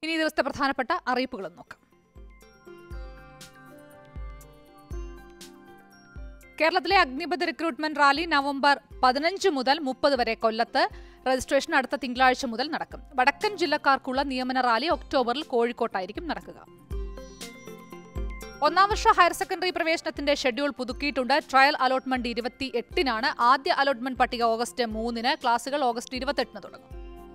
ഇനി ഈ ദിവസത്തെ പ്രധാനപ്പെട്ട അറിയിപ്പുകളും നോക്കാം കേരളത്തിലെ അഗ്നിപഥ റിക്രൂട്ട്മെന്റ് റാലി നവംബർ പതിനഞ്ച് മുതൽ മുപ്പത് വരെ കൊല്ലത്ത് രജിസ്ട്രേഷൻ അടുത്ത തിങ്കളാഴ്ച മുതൽ നടക്കും വടക്കൻ ജില്ലക്കാർക്കുള്ള നിയമന റാലി ഒക്ടോബറിൽ കോഴിക്കോട്ടായിരിക്കും നടക്കുക ഒന്നാം വർഷ ഹയർ സെക്കൻഡറി പ്രവേശനത്തിന്റെ ഷെഡ്യൂൾ പുതുക്കിയിട്ടുണ്ട് ട്രയൽ അലോട്ട്മെന്റ് ഇരുപത്തി എട്ടിനാണ് ആദ്യ അലോട്ട്മെന്റ് പട്ടിക ഓഗസ്റ്റ് മൂന്നിന് ക്ലാസുകൾ ഓഗസ്റ്റ് ഇരുപത്തെട്ടിന് തുടങ്ങും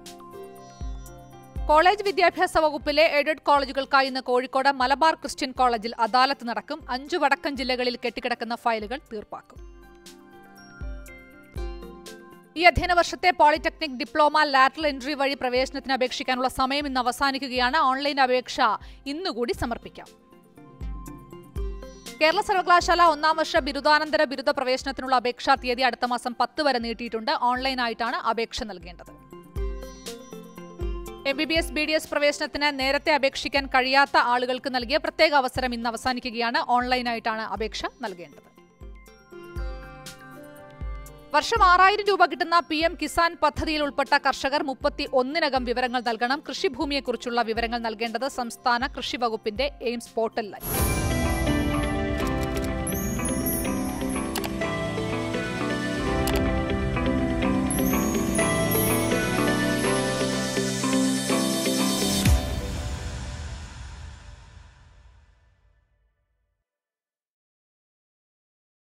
കോളേജ് വിദ്യാഭ്യാസ വകുപ്പിലെ എയ്ഡഡ് കോളേജുകൾക്കായി ഇന്ന് കോഴിക്കോട് മലബാർ ക്രിസ്ത്യൻ കോളേജിൽ അദാലത്ത് നടക്കും അഞ്ചു വടക്കൻ ജില്ലകളിൽ കെട്ടിക്കിടക്കുന്ന ഫയലുകൾ തീർപ്പാക്കും ഈ അധ്യയന വർഷത്തെ പോളിടെക്നിക് ഡിപ്ലോമ ലാറ്ററൽ എൻട്രി വഴി പ്രവേശനത്തിന് അപേക്ഷിക്കാനുള്ള സമയം ഇന്ന് അവസാനിക്കുകയാണ് ഓൺലൈൻ അപേക്ഷ ഇന്നുകൂടി സമർപ്പിക്കാം കേരള സർവകലാശാല ഒന്നാം വർഷ ബിരുദാനന്തര ബിരുദ പ്രവേശനത്തിനുള്ള അപേക്ഷാ തീയതി അടുത്ത മാസം പത്ത് വരെ നീട്ടിയിട്ടുണ്ട് ഓൺലൈനായിട്ടാണ് അപേക്ഷ നൽകേണ്ടത് M B B S B D S പ്രവേശനത്തിന് നേരത്തെ അപേക്ഷിക്കാൻ കഴിയാത്ത ആളുകൾക്ക് നൽകിയ പ്രത്യേക അവസരം ഇന്ന് അവസാനിക്കുകയാണ് ഓൺലൈനായിട്ടാണ് അപേക്ഷ നൽകേണ്ടത് വർഷം ആറായിരം രൂപ കിട്ടുന്ന പി എം കിസാൻ പദ്ധതിയിൽ ഉൾപ്പെട്ട കർഷകർ മുപ്പത്തി ഒന്നിനകം വിവരങ്ങൾ നൽകണം കൃഷിഭൂമിയെക്കുറിച്ചുള്ള വിവരങ്ങൾ നൽകേണ്ടത് സംസ്ഥാന കൃഷി വകുപ്പിന്റെ എയിംസ് പോർട്ടലിലായി